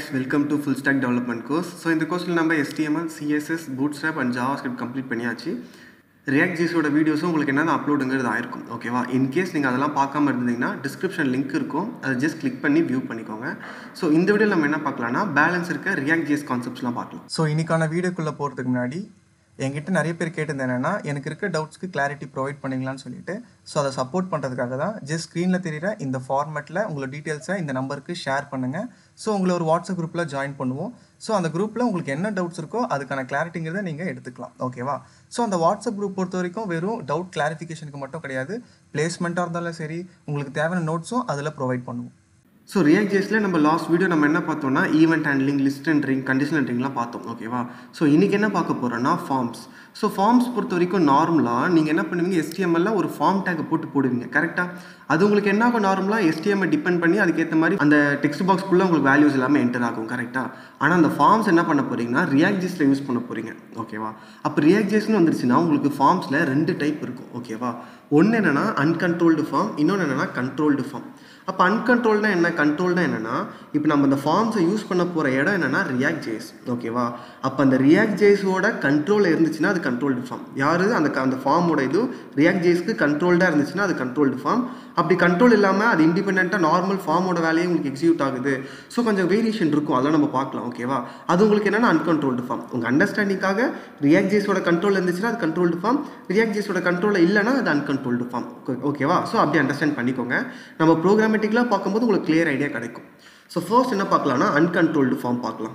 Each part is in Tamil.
welcome to full stack development course so இந்த கோர்ஸில் நம்ம HTML CSS bootstrap and JavaScript complete பண்ணியாச்சு ரியாக்ட் ஜிஸோட வீடியோஸும் உங்களுக்கு என்னென்ன அப்லோடுங்கிறது ஆயிருக்கும் ஓகேவா இன்கேஸ் நீங்கள் அதெல்லாம் பார்க்காம இருந்தீங்கன்னா டிஸ்கிரிப்ஷன் லிங்க் இருக்கும் அதை ஜஸ்ட் கிளிக் பண்ணி வியூ பண்ணிக்கோங்க ஸோ இந்த வீடியோவில் நம்ம என்ன பார்க்கலாம்னா பேலன்ஸ் இருக்க ரியாக்ட் ஜிஎஸ் கான்செப்ட்ஸ்லாம் பார்க்கலாம் ஸோ இன்னைக்கான வீடியோக்குள்ளே போகிறதுக்கு முன்னாடி என்கிட்ட நிறைய பேர் கேட்டிருந்தேன் என்னன்னா எனக்கு இருக்க டவுட்ஸ்க்கு கிளாரிட்டி ப்ரொவைட் பண்ணீங்களான்னு சொல்லிட்டு ஸோ அதை சப்போர்ட் பண்ணுறதுக்காக தான் ஜஸ்ட் ஸ்க்ரீனில் தெரியுற இந்த ஃபார்மேட்டில் உங்களோட டீட்டெயில்ஸை இந்த நம்பருக்கு ஷேர் பண்ணுங்கள் ஸோ உங்களை ஒரு வாட்ஸ்அப் குரூப்பில் ஜாயின் பண்ணுவோம் ஸோ அந்த குரூப்பில் உங்களுக்கு என்ன டவுட்ஸ் இருக்கோ அதுக்கான கிளாரிட்டிங்கிறத நீங்கள் எடுத்துக்கலாம் ஓகேவா ஸோ அந்த வாட்ஸ்அப் குரூப் பொறுத்த வரைக்கும் வெறும் டவுட் கிளாரிஃபிகேஷனுக்கு மட்டும் கிடையாது பிளேஸ்மெண்ட்டாக இருந்தாலும் சரி உங்களுக்கு தேவையான நோட்ஸும் அதில் ப்ரொவைட் பண்ணுவோம் ஸோ ரியாக்ட் ஜேஸில் நம்ம லாஸ்ட் வீடியோ நம்ம என்ன பார்த்தோம்னா event handling list rendering condition என்ட்ரிங்லாம் பார்த்தோம் ஓகேவா ஸோ இன்றைக்கி என்ன பார்க்க போகிறோன்னா ஃபார்ம்ஸ் ஸோ ஃபார்ம்ஸ் பொறுத்த வரைக்கும் நார்மலாக நீங்கள் என்ன பண்ணுவீங்க எஸ்டிஎம்எல்ல ஒரு ஃபார்ம் டேக்கை போட்டு போடுவீங்க கரெக்டாக அது உங்களுக்கு என்ன ஆகும் நார்மலாக எஸ்டிஎம்ஐ டிபெண்ட் பண்ணி அதுக்கேற்ற மாதிரி அந்த டெக்ஸ்ட் பாக்ஸ்க்குள்ளே உங்களுக்கு வேல்யூஸ் எல்லாமே என்டர் ஆகும் கரெக்டாக ஆனால் அந்த ஃபார்ம்ஸ் என்ன பண்ண போகிறீங்கன்னா ரியாக்ட் ஜேஸில் யூஸ் பண்ண போகிறீங்க ஓகேவா அப்போ ரியாக்ட் ஜேஸ்னு வந்துருச்சுன்னா உங்களுக்கு ஃபார்ம்ஸில் ரெண்டு டைப் இருக்கும் ஓகேவா ஒன்று என்னென்னா அன்கண்ட்ரோல்டு ஃபார்ம் இன்னொன்று என்னென்னா கண்ட்ரோல்டு ஃபார்ம் அப்போ அன்கண்ட்ரோல்னா என்ன கண்ட்ரோல்னா என்னென்னா இப்போ நம்ம இந்த ஃபார்ம்ஸை யூஸ் பண்ண போகிற இடம் என்னென்னா ரியாக்ட் ஜேஸ் ஓகேவா அப்போ அந்த ரியாக்ட் ஜேஸோட கண்ட்ரோலில் இருந்துச்சுன்னா அது கண்ட்ரோல்டு ஃபார்ம் யார் அந்த அந்த ஃபார்மோட இது ரியாக்ட் ஜேஸ்க்கு கண்ட்ரோல்டாக இருந்துச்சுன்னா அது கண்ட்ரோல்டு ஃபார்ம் அப்படி கண்ட்ரோல் இல்லாமல் அது இண்டிபெண்ட்டாக நார்மல் ஃபார்மோட வேலையே உங்களுக்கு எக்ஸிக்யூட் ஆகுது ஸோ கொஞ்சம் வேரியேஷன் இருக்கும் அதெல்லாம் நம்ம பார்க்கலாம் ஓகேவா அது உங்களுக்கு என்னென்னா அன்கண்ட்ரோல்டு ஃபார்ம் உங்கள் அண்டர்ஸ்டாண்டிங்காக ரியாக்ட் ஜேஸோட கண்ட்ரோல் இருந்துச்சுன்னா அது கண்ட்ரோல்டு ஃபார்ம் ரியாக்ட் ஜேஸோட கண்ட்ரோலில் இல்லைன்னா அது அன்கண்ட்ரோல்டு ஃபார்ம் ஓகேவா ஸோ அப்படி அண்டர்ஸ்டாண்ட் பண்ணிக்கோங்க நம்ம ப்ரோக்ராமேட்டிக்கலாக பார்க்கும்போது உங்களுக்கு கிளியர் ஐடியா கிடைக்கும் ஸோ ஃபர்ஸ்ட் என்ன பார்க்கலாம்னா அன்கண்ட்ரோல்டு ஃபார்ம் பார்க்கலாம்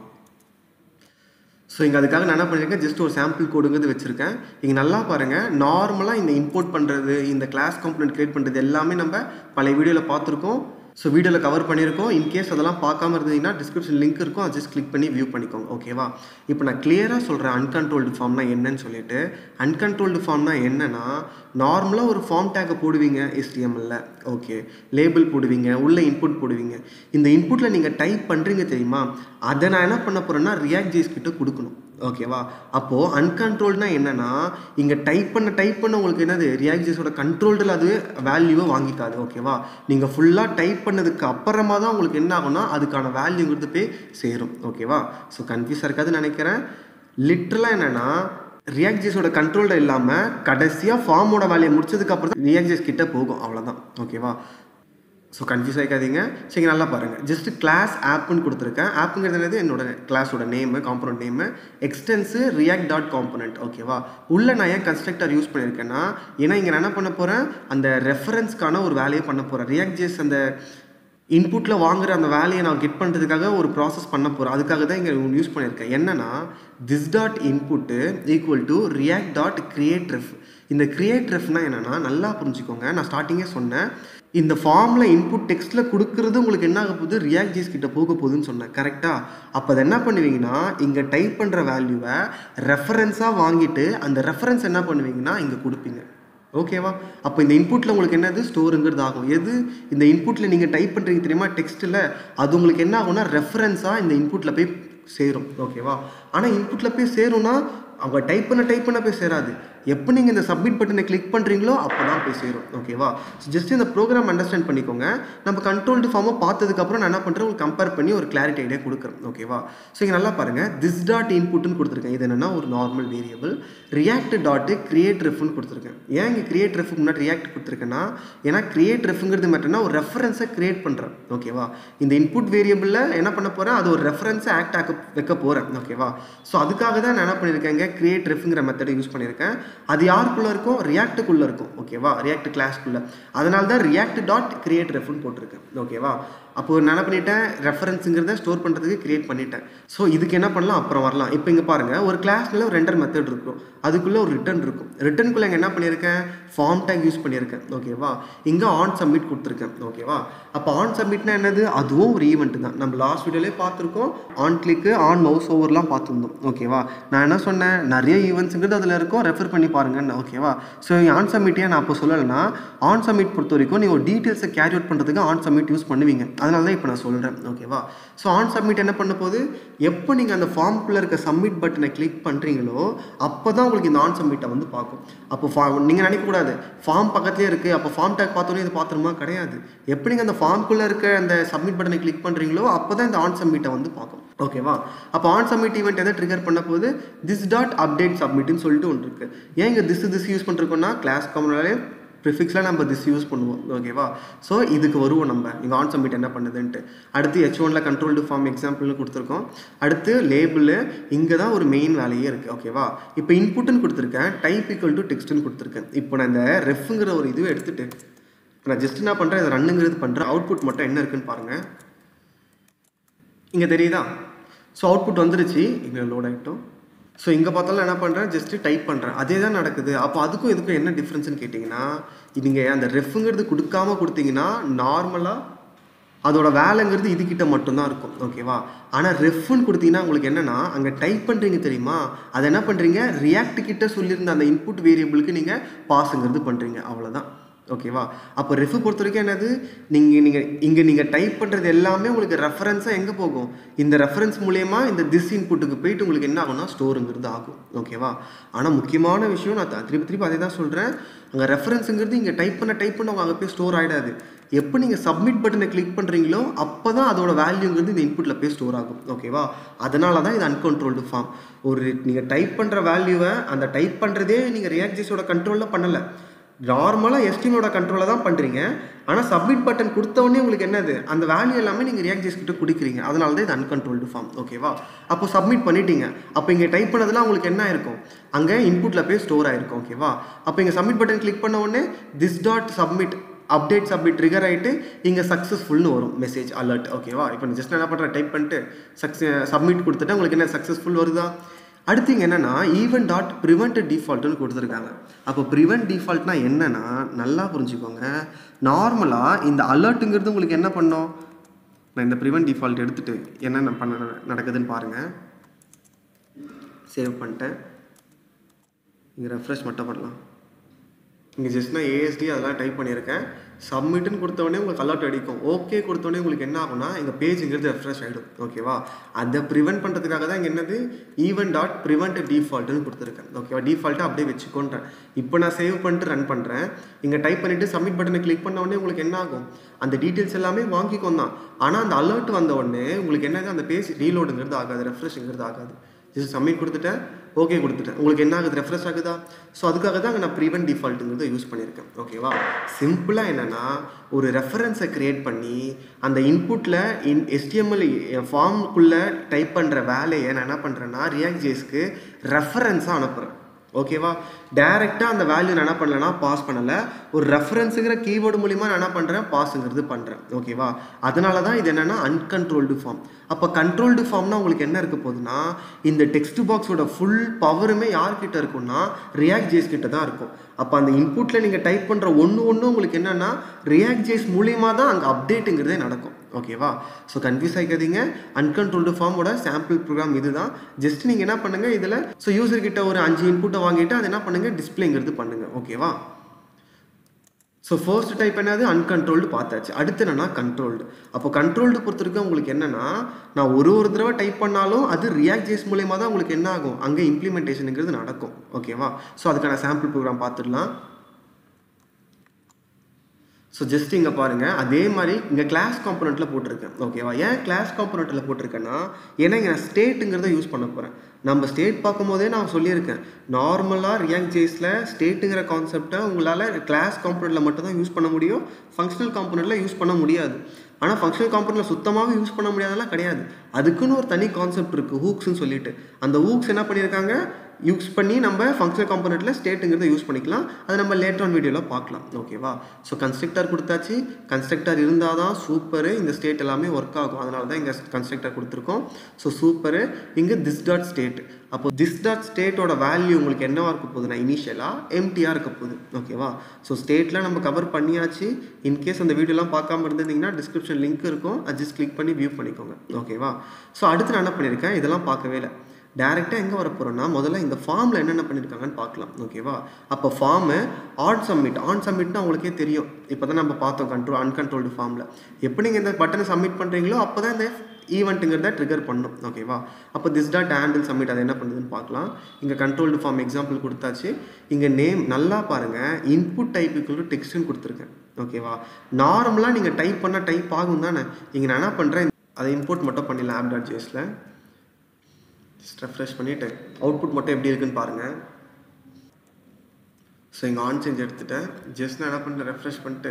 ஸோ இங்கே அதுக்காக நான் என்ன பண்ணியிருக்கேன் ஜஸ்ட் ஒரு சாம்பிள் கோடுங்கிறது வச்சுருக்கேன் இங்கே நல்லா பாருங்கள் நார்மலாக இந்த இம்போர்ட் பண்ணுறது இந்த கிளாஸ் காம்பனண்ட் க்ரியேட் பண்ணுறது எல்லாமே நம்ம பழைய வீடியோவில் பார்த்துருக்கோம் ஸோ வீடியோவில் கவர் பண்ணியிருக்கோம் இன்கேஸ் அதெல்லாம் பார்க்காம இருந்தீங்கன்னா டிஸ்கிரிப்ஷன் லிங்க் இருக்கும் அதை ஜஸ்ட் கிளிக் பண்ணி வியூ பண்ணிக்கோங்க ஓகேவா இப்போ நான் கிளியராக சொல்கிறேன் அன்கண்ட்ரோல்டு ஃபார்ம்னா என்னன்னு சொல்லிட்டு அன்கண்ட்ரோல்டு ஃபார்ம்னா என்னன்னா நார்மலாக ஒரு ஃபார்ம் டேக்கை போடுவீங்க எஸ்டிஎம்எல்ல ஓகே லேபிள் போடுவீங்க உள்ள இன்புட் போடுவீங்க இந்த இன்புட்டில் நீங்கள் டைப் பண்ணுறீங்க தெரியுமா அதை நான் என்ன பண்ண போகிறேன்னா ரியாக்ட் ஜேஸ் கிட்ட கொடுக்கணும் ஓகேவா அப்போது அன்கண்ட்ரோல்னா என்னென்னா இங்கே டைப் பண்ண டைப் பண்ண உங்களுக்கு என்னது ரியாக்ட் ஜேஸோட கண்ட்ரோல்டில் அது வேல்யூவை வாங்கிக்காது ஓகேவா நீங்கள் ஃபுல்லாக டைப் பண்ணதுக்கு அப்புறமா தான் உங்களுக்கு என்ன ஆகும்னா அதுக்கான வேல்யூங்கிறது போய் சேரும் ஓகேவா ஸோ கன்ஃபியூஸாக இருக்காதுன்னு நினைக்கிறேன் லிட்ரலாக என்னென்னா ரியாக்ட் ஜேஸோட கண்ட்ரோல்ட இல்லாமல் கடைசியாக ஃபார்மோட வேலையை முடிச்சதுக்கப்புறம் தான் ரியாக்ட் ஜேஸ் கிட்ட போகும் அவ்வளோதான் ஓகேவா ஸோ கன்ஃபியூஸ் ஆகிக்காதீங்க சரி நல்லா பாருங்கள் ஜஸ்ட் கிளாஸ் ஆப்னு கொடுத்துருக்கேன் ஆப்புங்கிறது என்னோட கிளாஸோட name component name extends React dot component ஓகேவா உள்ளே நான் ஏன் கன்ஸ்ட்ரக்டர் யூஸ் பண்ணியிருக்கேன்னா ஏன்னா இங்கே நான் என்ன பண்ண போகிறேன் அந்த ரெஃபரன்ஸ்க்கான ஒரு வேலையை பண்ண போகிறேன் ரியாக்ட் ஜேஸ் அந்த இன்புட்டில் வாங்குற அந்த வேலையை நான் கெட் பண்ணுறதுக்காக ஒரு ப்ராசஸ் பண்ண போகிறேன் அதுக்காக தான் இங்கே யூஸ் பண்ணியிருக்கேன் என்னன்னா this dot input equal to React dot create ref இந்த கிரியேட் ரெஃப்னா என்னென்னா நல்லா புரிஞ்சுக்கோங்க நான் ஸ்டார்டிங்கே சொன்னேன் இந்த ஃபார்மில் இன்புட் டெக்ஸ்ட்டில் கொடுக்குறது உங்களுக்கு என்ன ஆக போகுது ரியாக்ட் ஜேஸ் கிட்ட போக போகுதுன்னு சொன்னேன் கரெக்டாக அப்போ அதை என்ன பண்ணுவீங்கன்னா இங்கே டைப் பண்ணுற வேல்யூவை ரெஃபரன்ஸாக வாங்கிட்டு அந்த ரெஃபரன்ஸ் என்ன பண்ணுவீங்கன்னா இங்கே கொடுப்பீங்க ஓகேவா அப்போ இந்த இன்புட்டில் உங்களுக்கு என்னது ஸ்டோருங்கிறது ஆகும் எது இந்த இன்புட்டில் நீங்கள் டைப் பண்ணுறீங்க தெரியுமா டெக்ஸ்ட்டில் அது உங்களுக்கு என்ன ஆகும்னா ரெஃபரன்ஸாக இந்த இன்புட்டில் போய் சேரும் ஓகேவா ஆனால் இன்புட்டில் போய் சேரும்னா அவங்க டைப் பண்ண டைப் பண்ண போய் சேராது எப்போ நீங்கள் இந்த சப்மிட் பட்டனை கிளிக் பண்ணுறீங்களோ அப்போ தான் போய் சேரும் ஓகேவா ஸோ ஜஸ்ட் இந்த ப்ரோக்ராம் அண்டர்ஸ்டாண்ட் பண்ணிக்கோங்க நம்ம கண்ட்ரோல்டு ஃபார்மை பார்த்ததுக்கப்புறம் நான் என்ன பண்ணுறேன் உங்களுக்கு கம்பேர் பண்ணி ஒரு கிளாரிட்டி ஐடியா கொடுக்குறேன் ஓகேவா ஸோ இங்கே நல்லா பாருங்கள் திஸ் டாட் இன்புட்னு கொடுத்துருக்கேன் இது என்னென்னா ஒரு normal variable React dot create ரெஃப்னு கொடுத்துருக்கேன் ஏன் இங்கே கிரியேட் ரெஃப்க்கு முன்னாடி ரியாக்ட் கொடுத்துருக்கேன்னா ஏன்னா கிரியேட் ரெஃப்ங்கிறது மட்டும்னா ஒரு ரெஃபரன்ஸை கிரியேட் பண்ணுறேன் ஓகேவா இந்த இன்புட் வேரியபிளில் என்ன பண்ண போகிறேன் அது ஒரு ரெஃபரன்ஸை ஆக்ட் ஆக்க வைக்க போகிறேன் ஓகேவா ஸோ அதுக்காக தான் நான் என்ன பண்ணியிருக்கேன் இங்கே கிரியேட் ரெஃப்ங்கிற மெத்தடை யூஸ் பண்ணியிருக்கேன் அது யாருக்குள்ளே இருக்கும் ரியாக்ட்டுக்குள்ளே இருக்கும் ஓகேவா ரியாக்ட் கிளாஸ்க்குள்ளே அதனால தான் ரியாக்ட் டாட் கிரியேட் ரெஃப்னு போட்டிருக்கேன் ஓகேவா அப்போது நான் என்ன பண்ணிட்டேன் ரெஃபரன்ஸுங்கிறத ஸ்டோர் பண்ணுறதுக்கு கிரியேட் பண்ணிட்டேன் ஸோ இதுக்கு என்ன பண்ணலாம் அப்புறம் வரலாம் இப்போ இங்கே பாருங்கள் ஒரு கிளாஸ்ல ஒரு ரெண்டர் மெத்தட் இருக்கும் அதுக்குள்ளே ஒரு ரிட்டன் இருக்கும் ரிட்டனுக்குள்ளே இங்கே என்ன பண்ணியிருக்கேன் ஃபார்ம் டேக் யூஸ் பண்ணியிருக்கேன் ஓகேவா இங்கே ஆன் சப்மிட் கொடுத்துருக்கேன் ஓகேவா அப்போ ஆன் சப்மிட்னா என்னது அதுவும் ஒரு ஈவெண்ட் தான் நம்ம லாஸ்ட் வீடியோலே பார்த்துருக்கோம் ஆன் கிளிக்கு ஆன் மவுஸ் ஓவர்லாம் பார்த்துருந்தோம் ஓகேவா நான் என்ன சொன்னேன் நிறைய ஈவெண்ட்ஸுங்கிறது அதில் இருக்கும் ரெஃபர் பண்ணி பாருங்கன்னு ஓகேவா ஸோ ஆன் சப்மிட்டே நான் அப்போ சொல்லலைன்னா ஆன் சப்மிட் பொறுத்த வரைக்கும் நீங்கள் ஒரு டீட்டெயில்ஸை கேரி அவுட் பண்ணுறதுக்கு ஆன் சப்மிட் யூஸ் பண்ணுவீங்க அதனால தான் இப்போ நான் சொல்கிறேன் ஓகேவா ஸோ ஆன் சப்மிட் என்ன பண்ண போது எப்போ நீங்கள் அந்த ஃபார்ம்குள்ளே இருக்க சப்மிட் பட்டனை கிளிக் பண்ணுறீங்களோ அப்போ தான் உங்களுக்கு இந்த ஆன் சப்மிட்டை வந்து பார்க்கும் அப்போ ஃபார்ம் நீங்கள் நினைக்கக்கூடாது ஃபார்ம் பக்கத்துலேயே இருக்குது அப்போ ஃபார்ம் டேக் பார்த்தோன்னே இது பார்த்துருமா கிடையாது எப்படி நீங்கள் அந்த ஃபார்ம்குள்ளே இருக்க அந்த சப்மிட் பட்டனை கிளிக் பண்ணுறீங்களோ அப்போ தான் இந்த ஆன் சப்மிட்டை வந்து பார்க்கும் ஓகேவா அப்போ ஆன் சப்மிட் ஈவெண்ட் எதை ட்ரிகர் பண்ண போது திஸ் டாட் அப்டேட் சப்மிட்னு சொல்லிட்டு ஒன்று இருக்குது ஏன் இங்கே திஸ் திஸ் யூஸ் பண்ணிருக்கோம்னா கிளாஸ் காமனாலே ப்ரிஃபிக்ஸில் நம்ம திஸ் யூஸ் பண்ணுவோம் ஓகேவா ஸோ இதுக்கு வருவோம் நம்ம இங்கே ஆன் சப்மிட் என்ன பண்ணுதுன்ட்டு அடுத்து ஹெச் ஒனில் கண்ட்ரோல்டு ஃபார்ம் எக்ஸாம்பிள்னு கொடுத்துருக்கோம் அடுத்து லேபிள் இங்கே தான் ஒரு மெயின் வேலையே இருக்குது ஓகேவா இப்போ இன்புட்டுன்னு கொடுத்துருக்கேன் டைப் ஈக்குவல் டு டெக்ஸ்ட்டுன்னு கொடுத்துருக்கேன் இப்போ நான் இந்த ரெஃப்ங்கிற ஒரு இதுவே எடுத்துட்டு இப்போ நான் ஜஸ்ட் என்ன பண்ணுறேன் இதை ரன்னுங்கிறது பண்ணுறேன் அவுட்புட் மட்டும் என்ன இருக்குன்னு பாருங்கள் இங்கே தெரியுதா ஸோ அவுட்புட் வந்துருச்சு இங்கே லோட் ஆகிட்டோம் ஸோ இங்கே பார்த்தாலும் என்ன பண்ணுறேன் ஜஸ்ட்டு டைப் பண்ணுறேன் அதே தான் நடக்குது அப்போ அதுக்கும் இதுக்கும் என்ன டிஃப்ரென்ஸ்னு கேட்டிங்கன்னா நீங்கள் அந்த ரெஃப்ங்கிறது கொடுக்காம கொடுத்தீங்கன்னா நார்மலாக அதோட வேலைங்கிறது இதுகிட்ட மட்டும்தான் இருக்கும் ஓகேவா ஆனால் ரெஃப்னு கொடுத்தீங்கன்னா உங்களுக்கு என்னன்னா அங்கே டைப் பண்ணுறீங்க தெரியுமா அதை என்ன பண்ணுறீங்க ரியாக்ட் கிட்ட சொல்லியிருந்த அந்த இன்புட் வேரியபிளுக்கு நீங்கள் பாஸுங்கிறது பண்ணுறீங்க அவ்வளோதான் ஓகேவா அப்போ ரெஃப் பொறுத்த வரைக்கும் என்னது நீங்கள் நீங்கள் இங்கே நீங்கள் டைப் பண்ணுறது எல்லாமே உங்களுக்கு ரெஃபரன்ஸாக எங்கே போகும் இந்த ரெஃபரன்ஸ் மூலயமா இந்த திஸ் இன்புட்டுக்கு போயிட்டு உங்களுக்கு என்ன ஆகும்னா ஸ்டோருங்கிறது ஆகும் ஓகேவா ஆனால் முக்கியமான விஷயம் நான் த- திருப்பி திருப்பி அதே தான் சொல்கிறேன் அங்கே ரெஃபரன்ஸுங்கிறது இங்கே டைப் பண்ண டைப் பண்ண அங்கே போய் ஸ்டோர் ஆகிடாது எப்போ நீங்கள் சப்மிட் பட்டனை கிளிக் பண்ணுறீங்களோ அப்போ தான் அதோட வேல்யூங்கிறது இந்த இன்புட்டில் போய் ஸ்டோர் ஆகும் ஓகேவா அதனால தான் இது அன்கண்ட்ரோல்டு ஃபார்ம் ஒரு நீங்கள் டைப் பண்ணுற வேல்யூவை அந்த டைப் பண்ணுறதே நீங்கள் ரியாக்ஜிஸோட கண்ட்ரோலில் பண்ணலை நார்மலாக எஸ்டிமோட கண்ட்ரோலில் தான் பண்ணுறீங்க ஆனால் சப்மிட் பட்டன் கொடுத்த உடனே உங்களுக்கு என்னது அந்த வேல்யூ எல்லாமே நீங்கள் ரியாக்ஜிஸ் கிட்ட கொடுக்குறீங்க அதனால தான் இது அன்கண்ட்ரோல்டு ஃபார்ம் ஓகேவா அப்போ சப்மிட் பண்ணிட்டீங்க அப்போ இங்கே டைப் பண்ணதெல்லாம் உங்களுக்கு என்ன இருக்கும் அங்கே இன்புட்டில் போய் ஸ்டோர் ஆயிருக்கும் ஓகேவா அப்போ இங்கே சப்மிட் பட்டன் கிளிக் பண்ண உடனே this dot submit update submit trigger ஆகிட்டு இங்கே சக்ஸஸ்ஃபுல்னு வரும் மெசேஜ் அலர்ட் ஓகேவா இப்போ நான் ஜஸ்ட் என்ன பண்ணுறேன் டைப் பண்ணிட்டு சக்ஸ் சப்மிட் கொடுத்துட்டு உங்களுக்கு என்ன சக்ஸஸ்ஃபுல் வருதா அடுத்து இங்கே என்னன்னா ஈவன் டாட் ப்ரிவெண்ட் டிஃபால்ட்னு கொடுத்துருக்காங்க அப்போ ப்ரிவெண்ட் டிஃபால்ட்னா என்னன்னா நல்லா புரிஞ்சுக்கோங்க நார்மலாக இந்த அலர்ட்டுங்கிறது உங்களுக்கு என்ன பண்ணோம் நான் இந்த ப்ரிவெண்ட் டிஃபால்ட் எடுத்துட்டு என்னென்ன பண்ண நடக்குதுன்னு பாருங்கள் சேவ் பண்ணிட்டேன் இங்கே ரெஃப்ரெஷ் மட்டும் பண்ணலாம் இங்கே ஜஸ்ட் நான் ஏஎஸ்டி அதெல்லாம் டைப் பண்ணியிருக்கேன் சப்மிட்னு கொடுத்தோடனே உங்களுக்கு அலர்ட் அடிக்கும் ஓகே கொடுத்தோடனே உங்களுக்கு என்ன ஆகும்னா எங்கள் பேஜுங்கிறது ரெஃப்ரெஷ் ஆகிடும் ஓகேவா அதை ப்ரிவென்ட் பண்ணுறதுக்காக தான் இங்கே என்னது ஈவன் டாட் ப்ரிவெண்ட் டிஃபால்ட்னு கொடுத்துருக்கேன் ஓகேவா டிஃபால்ட்டாக அப்படியே வச்சுக்கோன்றேன் இப்போ நான் சேவ் பண்ணிட்டு ரன் பண்ணுறேன் இங்கே டைப் பண்ணிவிட்டு சப்மிட் பட்டனை கிளிக் பண்ண உடனே உங்களுக்கு என்ன ஆகும் அந்த டீட்டெயில்ஸ் எல்லாமே வாங்கிக்கோம் தான் ஆனால் அந்த அலர்ட் வந்த உடனே உங்களுக்கு என்னது அந்த பேஜ் ரீலோடுங்கிறது ஆகாது ரெஃப்ரெஷ்ங்கிறது ஆகாது ஜஸ்ட் சப்மிட் கொடுத்துட்டேன் ஓகே கொடுத்துட்டேன் உங்களுக்கு என்ன ஆகுது ரெஃப்ரெஷ் ஆகுதா ஸோ அதுக்காக தான் நான் ப்ரீவென்ட் டிஃபால்ட்டுங்கிறத யூஸ் பண்ணியிருக்கேன் ஓகேவா சிம்பிளாக என்னென்னா ஒரு ரெஃபரன்ஸை க்ரியேட் பண்ணி அந்த இன்புட்டில் இன் எஸ்டிஎம்எல் ஃபார்முக்குள்ளே டைப் பண்ணுற வேலையை நான் என்ன பண்ணுறேன்னா ரியாக்ட் ஜேஸ்க்கு ரெஃபரன்ஸாக அனுப்புகிறேன் ஓகேவா டைரெக்டாக அந்த வேல்யூ நான் என்ன பண்ணலன்னா பாஸ் பண்ணலை ஒரு ரெஃபரன்ஸுங்கிற கீவேர்டு மூலிமா நான் என்ன பண்ணுறேன் பாஸுங்கிறது பண்ணுறேன் ஓகேவா அதனால தான் இது என்னென்னா அன்கண்ட்ரோல்டு ஃபார்ம் அப்போ கண்ட்ரோல்டு ஃபார்ம்னா உங்களுக்கு என்ன இருக்க போகுதுன்னா இந்த டெக்ஸ்ட் பாக்ஸோட ஃபுல் பவருமே யார்கிட்ட இருக்கும்னா ரியாக்ட் ஜேஸ் கிட்ட தான் இருக்கும் அப்போ அந்த இன்புட்டில் நீங்கள் டைப் பண்ணுற ஒன்று ஒன்று உங்களுக்கு என்னென்னா ரியாக்ட் ஜேஸ் மூலியமாக தான் அங்கே அப்டேட்டுங்கிறதே நடக்கும் ஓகேவா ஸோ கன்ஃபியூஸ் ஆகிக்காதீங்க அன்கண்ட்ரோல்டு ஃபார்மோட சாம்பிள் ப்ரோக்ராம் இதுதான் ஜஸ்ட் நீங்கள் என்ன பண்ணுங்கள் இதில் ஸோ யூசர் கிட்ட ஒரு அஞ்சு இன்புட்டை வாங்கிட்டு அதை என்ன பண்ணுங்கள் டிஸ்பிளேங்கிறது பண்ணுங்கள் ஓகேவா ஸோ ஃபர்ஸ்ட் டைப் என்னது அன்கண்ட்ரோல்டு பார்த்தாச்சு அடுத்து என்னன்னா கண்ட்ரோல்டு அப்போ கண்ட்ரோல்டு பொறுத்த வரைக்கும் உங்களுக்கு என்னன்னா நான் ஒரு ஒரு தடவை டைப் பண்ணாலும் அது ரியாக்ட் ஜேஸ் மூலயமா தான் உங்களுக்கு என்ன ஆகும் அங்கே இம்ப்ளிமெண்டேஷனுங்கிறது நடக்கும் ஓகேவா ஸோ அதுக்கான சாம்பிள் ப்ரோக்ராம் பார்த்துடலாம் ஸோ ஜஸ்ட் இங்கே பாருங்கள் அதே மாதிரி இங்கே கிளாஸ் காம்பனண்ட்டில் போட்டிருக்கேன் ஓகேவா ஏன் கிளாஸ் காம்பனண்ட்டில் போட்டிருக்கேன்னா ஏன்னா இங்கே நான் ஸ்டேட்டுங்கிறத யூஸ் பண்ண போகிறேன் நம்ம ஸ்டேட் பார்க்கும்போதே நான் சொல்லியிருக்கேன் நார்மலாக ரியாக்ட் ஜேஸில் ஸ்டேட்டுங்கிற கான்செப்டை உங்களால் கிளாஸ் காம்பனண்ட்டில் மட்டும் தான் யூஸ் பண்ண முடியும் ஃபங்க்ஷனல் காம்பனண்ட்டில் யூஸ் பண்ண முடியாது ஆனால் ஃபங்க்ஷனல் காம்பனண்ட்டில் சுத்தமாகவே யூஸ் பண்ண முடியாதெல்லாம் கிடையாது அதுக்குன்னு ஒரு தனி கான்செப்ட் இருக்குது ஹூக்ஸ்னு சொல்லிட்டு அந்த ஹூக்ஸ் என்ன பண்ணியிருக்காங்க யூஸ் பண்ணி நம்ம ஃபங்க்ஷனல் காம்பனண்ட்டில் ஸ்டேட்டுங்கிறத யூஸ் பண்ணிக்கலாம் அதை நம்ம லேட்டர் ஆன் வீடியோவில் பார்க்கலாம் ஓகேவா ஸோ கன்ஸ்ட்ரக்டர் கொடுத்தாச்சு கன்ஸ்ட்ரக்டர் இருந்தால் தான் சூப்பரு இந்த ஸ்டேட் எல்லாமே ஒர்க் ஆகும் அதனால தான் இங்கே கன்ஸ்ட்ரக்டர் கொடுத்துருக்கோம் ஸோ சூப்பரு இங்கே திஸ் டாட் ஸ்டேட் அப்போ திஸ் டாட் ஸ்டேட்டோட வேல்யூ உங்களுக்கு என்னவா இருக்க போகுதுன்னா இனிஷியலாக எம்டியாக இருக்க போகுது ஓகேவா ஸோ ஸ்டேட்டில் நம்ம கவர் பண்ணியாச்சு இன்கேஸ் அந்த வீடியோலாம் பார்க்காம இருந்திருந்தீங்கன்னா டிஸ்கிரிப்ஷன் லிங்க் இருக்கும் அது ஜஸ்ட் கிளிக் பண்ணி வியூ பண்ணிக்கோங்க ஓகேவா ஸோ அடுத்து நான் என்ன பண்ணியிருக்கேன் இதெல்லாம் பார்க்கவே இல்லை டேரெக்டாக எங்கே வர போகிறோம்னா முதல்ல இந்த ஃபார்மில் என்னென்ன பண்ணியிருக்காங்கன்னு பார்க்கலாம் ஓகேவா அப்போ ஃபார்மு ஆன் சப்மிட் ஆன் சப்மிட்னா உங்களுக்கே தெரியும் இப்போ தான் நம்ம பார்த்தோம் கண்ட்ரோல் அன்கண்ட்ரோல்டு ஃபார்மில் எப்போ நீங்கள் இந்த பட்டனை சப்மிட் பண்ணுறீங்களோ அப்போ தான் இந்த ஈவெண்ட்டுங்கிறத ட்ரிகர் பண்ணும் ஓகேவா அப்போ திஸ் டாட் ஹேண்டில் சப்மிட் அது என்ன பண்ணுதுன்னு பார்க்கலாம் இங்கே கண்ட்ரோல்டு ஃபார்ம் எக்ஸாம்பிள் கொடுத்தாச்சு இங்கே நேம் நல்லா பாருங்கள் இன்புட் டைப்புக்கு டெக்ஸ்ட்னு கொடுத்துருக்கேன் ஓகேவா நார்மலாக நீங்கள் டைப் பண்ணால் டைப் ஆகும் தானே இங்கே நான் என்ன பண்ணுறேன் அதை இம்போர்ட் மட்டும் பண்ணிடலாம் ஆப் டாட் ஜேஸில் ஜஸ்ட் ரெஃப்ரெஷ் பண்ணிவிட்டு அவுட்புட் மட்டும் எப்படி இருக்குன்னு பாருங்கள் ஸோ இங்கே ஆன் சேஞ்ச் எடுத்துட்டேன் ஜஸ்ட் நான் என்ன பண்ணுறேன் ரெஃப்ரெஷ் பண்ணிட்டு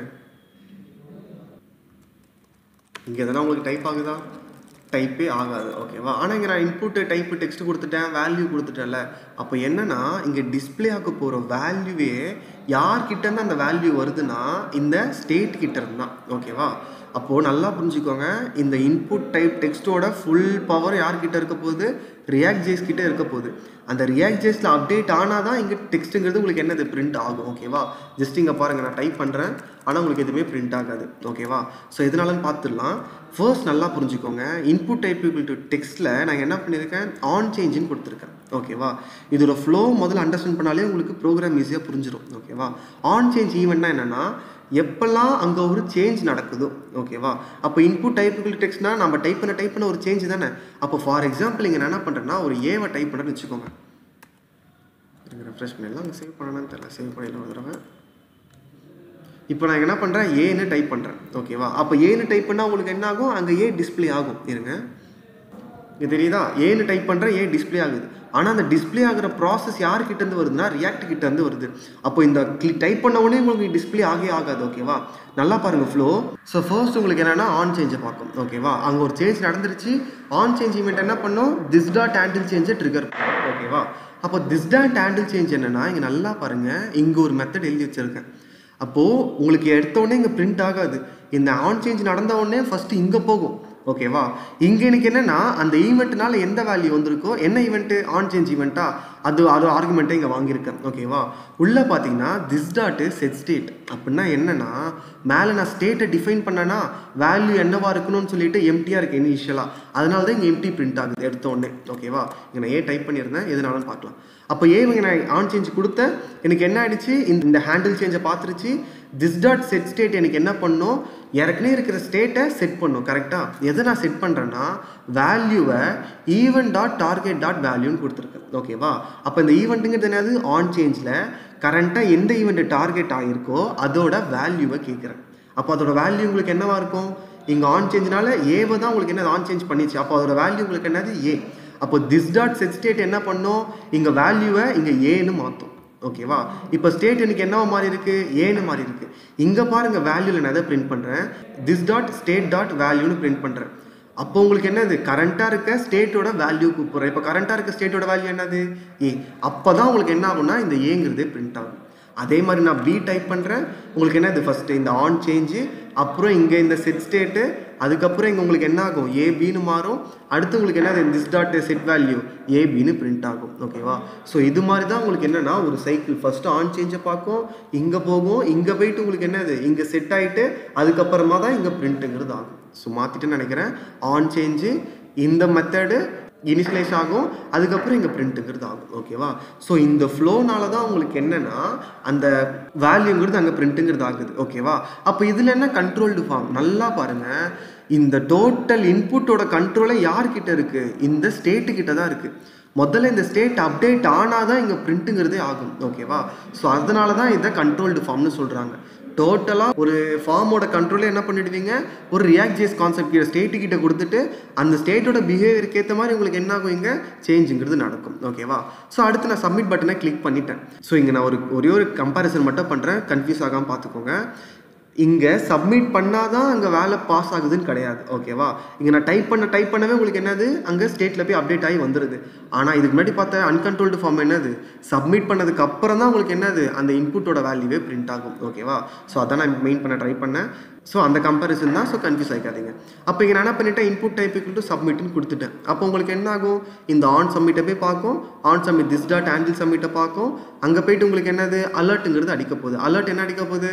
இங்கே எதனா உங்களுக்கு டைப் ஆகுதா டைப்பே ஆகாது ஓகேவா ஆனால் இங்கே நான் இன்புட்டு டைப்பு டெக்ஸ்ட் கொடுத்துட்டேன் வேல்யூ கொடுத்துட்டேன்ல அப்போ என்னன்னா இங்கே டிஸ்பிளே ஆக போகிற வேல்யூவே யார்கிட்டேருந்து அந்த வேல்யூ வருதுன்னா இந்த ஸ்டேட் கிட்ட இருந்து தான் ஓகேவா அப்போது நல்லா புரிஞ்சுக்கோங்க இந்த இன்புட் டைப் டெக்ஸ்ட்டோட ஃபுல் பவர் யார்கிட்ட இருக்க போகுது ரியாக்ட் ஜேஸ் கிட்ட இருக்க போகுது அந்த ரியாக்ட் ஜேஸில் அப்டேட் ஆனால் தான் இங்கே டெக்ஸ்ட்டுங்கிறது உங்களுக்கு என்னது பிரிண்ட் ஆகும் ஓகேவா ஜஸ்ட் இங்கே பாருங்கள் நான் டைப் பண்ணுறேன் ஆனால் உங்களுக்கு எதுவுமே பிரிண்ட் ஆகாது ஓகேவா ஸோ எதனாலன்னு பார்த்துடலாம் ஃபர்ஸ்ட் நல்லா புரிஞ்சுக்கோங்க இன்புட் டைப் டு டெக்ஸ்ட்டில் நான் என்ன பண்ணியிருக்கேன் ஆன் சேஞ்சுன்னு கொடுத்துருக்கேன் ஓகேவா இதோட ஃப்ளோ முதல்ல அண்டர்ஸ்டாண்ட் பண்ணாலே உங்களுக்கு ப்ரோக்ராம் ஈஸியாக புரிஞ்சிடும் ஓகேவா ஆன் சேஞ்ச் ஈவெண்ட்னா என்னென்னா எப்பெல்லாம் அங்கே ஒரு சேஞ்ச் நடக்குதோ ஓகேவா அப்போ இன்புட் டைப்புகள் டெக்ஸ்ட்னா நம்ம டைப் பண்ண டைப் பண்ண ஒரு சேஞ்ச் தானே அப்போ ஃபார் எக்ஸாம்பிள் இங்கே நான் என்ன பண்ணுறேன்னா ஒரு ஏவை டைப் பண்ணுறேன்னு வச்சுக்கோங்க ரெஃப்ரெஷ் பண்ணிடலாம் அங்கே சேவ் பண்ணணும்னு தெரியல சேவ் பண்ணிடலாம் ஒரு தடவை இப்போ நான் என்ன பண்ணுறேன் ஏன்னு டைப் பண்ணுறேன் ஓகேவா அப்போ ஏன்னு டைப் பண்ணால் உங்களுக்கு என்ன ஆகும் அங்கே ஏ டிஸ்பிளே ஆகும் இருங்க இது தெரியுதா ஏன்னு டைப் பண்ணுறேன் ஏ டிஸ்பிளே ஆகுது ஆனால் அந்த டிஸ்பிளே ஆகிற ப்ராசஸ் யார்கிட்டேருந்து வருதுன்னா ரியாக்ட் கிட்டேருந்து வருது அப்போ இந்த கிளிக் டைப் பண்ண உடனே உங்களுக்கு டிஸ்பிளே ஆகவே ஆகாது ஓகேவா நல்லா பாருங்கள் ஃப்ளோ ஸோ ஃபர்ஸ்ட் உங்களுக்கு என்னென்னா ஆன் சேஞ்சை பார்க்கும் ஓகேவா அங்கே ஒரு சேஞ்ச் நடந்துருச்சு ஆன் சேஞ்ச் ஈவெண்ட் என்ன பண்ணும் திஸ் டாட் ஹேண்டில் சேஞ்சை ட்ரிகர் ஓகேவா அப்போ திஸ் டாட் ஹேண்டில் சேஞ்ச் என்னென்னா இங்கே நல்லா பாருங்கள் இங்கே ஒரு மெத்தட் எழுதி வச்சுருக்கேன் அப்போது உங்களுக்கு எடுத்த உடனே இங்கே பிரிண்ட் ஆகாது இந்த ஆன் சேஞ்ச் நடந்த உடனே ஃபஸ்ட்டு இங்கே போகும் ஓகேவா இங்கே எனக்கு என்னென்னா அந்த ஈவெண்ட்னால எந்த வேல்யூ வந்திருக்கோ என்ன ஈவெண்ட்டு ஆன் சேஞ்ச் ஈவெண்ட்டா அது அது ஆர்குமெண்ட்டை இங்கே வாங்கியிருக்கேன் ஓகேவா உள்ளே பார்த்தீங்கன்னா திஸ் டாட்டு செட் ஸ்டேட் அப்படின்னா என்னென்னா மேலே நான் ஸ்டேட்டை டிஃபைன் பண்ணேன்னா வேல்யூ என்னவா இருக்கணும்னு சொல்லிட்டு எம்டியாக இருக்கு இனிஷியலாக அதனால தான் இங்கே எம்டி பிரிண்ட் ஆகுது எடுத்த உடனே ஓகேவா இங்கே நான் ஏ டைப் பண்ணியிருந்தேன் எதுனாலும் பார்க்கலாம் அப்போ ஏ இங்கே நான் ஆன் சேஞ்ச் கொடுத்தேன் எனக்கு என்ன ஆயிடுச்சு இந்த இந்த ஹேண்டில் சேஞ்சை பார்த்துருச்சு திஸ் டாட் செட் ஸ்டேட் எனக்கு என்ன பண்ணும் ஏற்கனவே இருக்கிற ஸ்டேட்டை செட் பண்ணும் கரெக்டாக எதை நான் செட் பண்ணுறேன்னா வேல்யூவை ஈவெண்ட் டாட் டார்கெட் டாட் வேல்யூன்னு கொடுத்துருக்கேன் ஓகேவா அப்போ இந்த ஈவெண்ட்டுங்கிறது என்னது ஆன் சேஞ்சில் கரண்ட்டாக எந்த ஈவெண்ட் டார்கெட் ஆகிருக்கோ அதோட வேல்யூவை கேட்குறேன் அப்போ அதோட வேல்யூ உங்களுக்கு என்னவா இருக்கும் இங்கே ஆன் சேஞ்ச்னால ஏவை தான் உங்களுக்கு என்னது ஆன் சேஞ்ச் பண்ணிச்சு அப்போ அதோட வேல்யூ உங்களுக்கு என்னது ஏ அப்போ திஸ் டாட் செட் ஸ்டேட் என்ன பண்ணும் இங்கே வேல்யூவை இங்கே ஏன்னு மாற்றும் ஓகேவா இப்போ ஸ்டேட் எனக்கு என்னவா மாறி இருக்கு ஏன்னு மாறி இருக்கு இங்கே பாருங்க வேல்யூவில் நான் எதை பிரிண்ட் பண்ணுறேன் திஸ் டாட் ஸ்டேட் டாட் வேல்யூன்னு பிரிண்ட் பண்ணுறேன் அப்போ உங்களுக்கு என்னது கரண்ட்டாக இருக்க ஸ்டேட்டோட வேல்யூ கூப்பிட்றேன் இப்போ கரண்ட்டாக இருக்க ஸ்டேட்டோட வேல்யூ என்னது ஏ அப்போ தான் உங்களுக்கு என்ன ஆகும்னா இந்த ஏங்கிறதே பிரிண்ட் ஆகும் அதே மாதிரி நான் பி டைப் பண்ணுறேன் உங்களுக்கு என்னது ஃபஸ்ட்டு இந்த ஆன் சேஞ்சு அப்புறம் இங்கே இந்த செட் ஸ்டேட்டு அதுக்கப்புறம் இங்கே உங்களுக்கு என்ன ஆகும் ஏபின்னு மாறும் அடுத்து உங்களுக்கு என்னது திஸ் டாட் செட் வேல்யூ ஏபின்னு பிரிண்ட் ஆகும் ஓகேவா ஸோ இது மாதிரி தான் உங்களுக்கு என்னென்னா ஒரு சைக்கிள் ஃபஸ்ட்டு ஆன் சேஞ்சை பார்க்கும் இங்கே போகும் இங்கே போயிட்டு உங்களுக்கு என்னது இங்கே செட் ஆகிட்டு அதுக்கப்புறமா தான் இங்கே பிரிண்ட்டுங்கிறது ஆகும் ஸோ மாற்றிட்டேன்னு நினைக்கிறேன் ஆன் சேஞ்சு இந்த மெத்தடு இனிஷியலைஸ் ஆகும் அதுக்கப்புறம் இங்கே பிரிண்ட்டுங்கிறது ஆகும் ஓகேவா ஸோ இந்த ஃப்ளோனால தான் உங்களுக்கு என்னென்னா அந்த வேல்யூங்கிறது அங்கே பிரிண்ட்டுங்கிறது ஆகுது ஓகேவா அப்போ இதில் என்ன கண்ட்ரோல்டு ஃபார்ம் நல்லா பாருங்கள் இந்த டோட்டல் இன்புட்டோட கண்ட்ரோலே யார்கிட்ட இருக்குது இந்த ஸ்டேட்டு கிட்ட தான் இருக்குது முதல்ல இந்த ஸ்டேட் அப்டேட் ஆனால் தான் இங்கே பிரிண்ட்டுங்கிறதே ஆகும் ஓகேவா ஸோ அதனால தான் இதை கண்ட்ரோல்டு ஃபார்ம்னு சொல்கிறாங்க டோட்டலாக ஒரு ஃபார்மோட கண்ட்ரோலே என்ன பண்ணிடுவீங்க ஒரு ரியாக்ட் ஜேஸ் கான்செப்ட் கிட்ட ஸ்டேட்டு கிட்ட கொடுத்துட்டு அந்த ஸ்டேட்டோட பிஹேவியருக்கு ஏற்ற மாதிரி உங்களுக்கு என்ன ஆகும் இங்கே சேஞ்சுங்கிறது நடக்கும் ஓகேவா ஸோ அடுத்து நான் சப்மிட் பட்டனை கிளிக் பண்ணிட்டேன் ஸோ இங்கே நான் ஒரு ஒரே ஒரு கம்பேரிசன் மட்டும் பண்ணுறேன் கன்ஃபியூஸ் ஆகாமல் பார்த்துக்கோங்க இங்கே சப்மிட் பண்ணாதான் அங்கே வேலை பாஸ் ஆகுதுன்னு கிடையாது ஓகேவா இங்கே நான் டைப் பண்ண டைப் பண்ணவே உங்களுக்கு என்னது அங்கே ஸ்டேட்டில் போய் அப்டேட் ஆகி வந்துடுது ஆனால் இதுக்கு முன்னாடி பார்த்த அன்கண்ட்ரோல்டு ஃபார்ம் என்னது சப்மிட் பண்ணதுக்கு அப்புறம் தான் உங்களுக்கு என்னது அந்த இன்புட்டோட வேல்யூவே பிரிண்ட் ஆகும் ஓகேவா ஸோ அதான் நான் மெயின் பண்ண ட்ரை பண்ணேன் ஸோ அந்த கம்பேரிசன் தான் ஸோ கன்ஃபியூஸ் ஆகிக்காதீங்க அப்போ இங்கே நான் என்ன பண்ணிட்டேன் இன்புட் டைப் டு சப்மிட்னு கொடுத்துட்டேன் அப்போ உங்களுக்கு என்ன ஆகும் இந்த ஆன் சப்மிட்டை போய் பார்க்கும் on submit this dot handle சப்மிட்டை பார்க்கும் அங்கே போயிட்டு உங்களுக்கு என்னது அலர்ட்டுங்கிறது அடிக்க போகுது அலர்ட் என்ன அடிக்க போகுது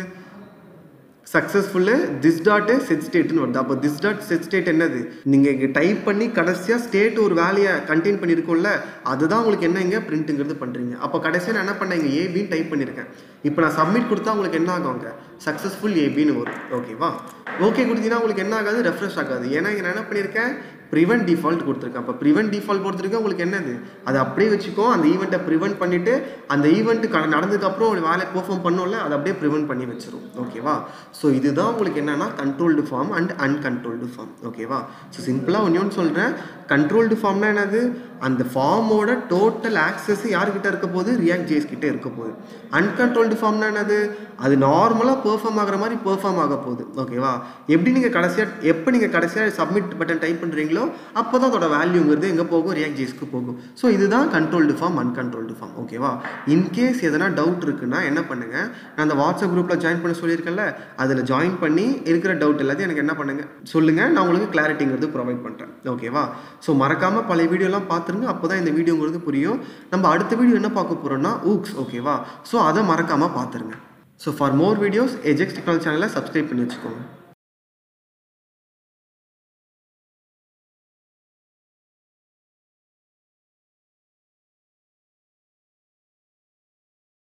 சக்ஸஸ்ஃபுல்லு திஸ் டாட்டு செட் ஸ்டேட்னு வருது அப்போ திஸ் டாட் செட் ஸ்டேட் என்னது நீங்கள் இங்கே டைப் பண்ணி கடைசியாக ஸ்டேட் ஒரு வேலையை கண்டெயின் பண்ணியிருக்கோம்ல அதுதான் உங்களுக்கு என்ன இங்கே பிரிண்ட்டுங்கிறது பண்ணுறீங்க அப்போ கடைசியாக நான் என்ன பண்ணேன் இங்கே ஏபின்னு டைப் பண்ணியிருக்கேன் இப்போ நான் சப்மிட் கொடுத்தா உங்களுக்கு என்ன ஆகும் அங்கே சக்ஸஸ்ஃபுல் ஏபின்னு வரும் ஓகேவா ஓகே கொடுத்தீங்கன்னா உங்களுக்கு என்ன ஆகாது ரெஃப்ரெஷ் ஆகாது ஏன்னா இங்கே நான் என்ன பண்ணியிருக்கேன் ப்ரிவென்ட் டிஃபால்ட் கொடுத்துருக்கேன் அப்போ ப்ரிவென்ட் டிஃபால்ட் பொறுத்த வரைக்கும் உங்களுக்கு என்னது அதை அப்படியே வச்சுக்கோ அந்த ஈவெண்ட்டை ப்ரிவென்ட் பண்ணிவிட்டு அந்த ஈவெண்ட் நடந்ததுக்கப்புறம் ஒரு வேலையை பெர்ஃபார்ம் பண்ணோம்ல அதை அப்படியே ப்ரிவென்ட் பண்ணி வச்சிரும் ஓகேவா ஸோ இதுதான் உங்களுக்கு என்னன்னா controlled form and uncontrolled form ஓகேவா ஸோ சிம்பிளாக ஒன்று ஒன்று சொல்கிறேன் கண்ட்ரோல்டு ஃபார்ம்னா என்னது அந்த ஃபார்மோட டோட்டல் ஆக்சஸ் யார்கிட்ட இருக்க போகுது ரியாக்ட் ஜேஸ் கிட்ட இருக்க போகுது அன்கண்ட்ரோல்டு ஃபார்ம்னா என்னது அது நார்மலாக பெர்ஃபார்ம் ஆகிற மாதிரி பெர்ஃபார்ம் ஆக போகுது ஓகேவா எப்படி நீங்கள் கடைசியாக எப்போ நீங்கள் கடைசியாக சப்மிட் பட்டன் டைப் பண்ணுறீங்களோ அப்போ தான் அதோட வேல்யூங்கிறது எங்கே போகும் ரியாக்ட் ஜேஸ்க்கு போகும் ஸோ இதுதான் கண்ட்ரோல்டு ஃபார்ம் அன்கண்ட்ரோல்டு ஃபார்ம் ஓகேவா இன்கேஸ் எதனா டவுட் இருக்குன்னா என்ன பண்ணுங்க நான் அந்த வாட்ஸ்அப் குரூப்பில் ஜாயின் பண்ண சொல்லியிருக்கேன்ல அதில் ஜாயின் பண்ணி இருக்கிற டவுட் எல்லாத்தையும் எனக்கு என்ன பண்ணுங்க சொல்லுங்கள் நான் உங்களுக்கு கிளாரிட்டிங்கிறது ப்ரொவைட் பண்ணுறேன் ஓகேவா ஸோ மறக்காமல் பழைய வீடியோலாம் பார்த்துருங்க அப்போ தான் இந்த வீடியோங்கிறது புரியும் நம்ம அடுத்த வீடியோ என்ன பார்க்க போகிறோம்னா ஊக்ஸ் ஓகேவா ஸோ அதை மறக்காமல் பார்த்துருங்க ஸோ ஃபார் மோர் வீடியோஸ் எஜெக்ஸ் டெக்னாலஜி சேனலை சப்ஸ்கிரைப் பண்ணி வச்சுக்கோங்க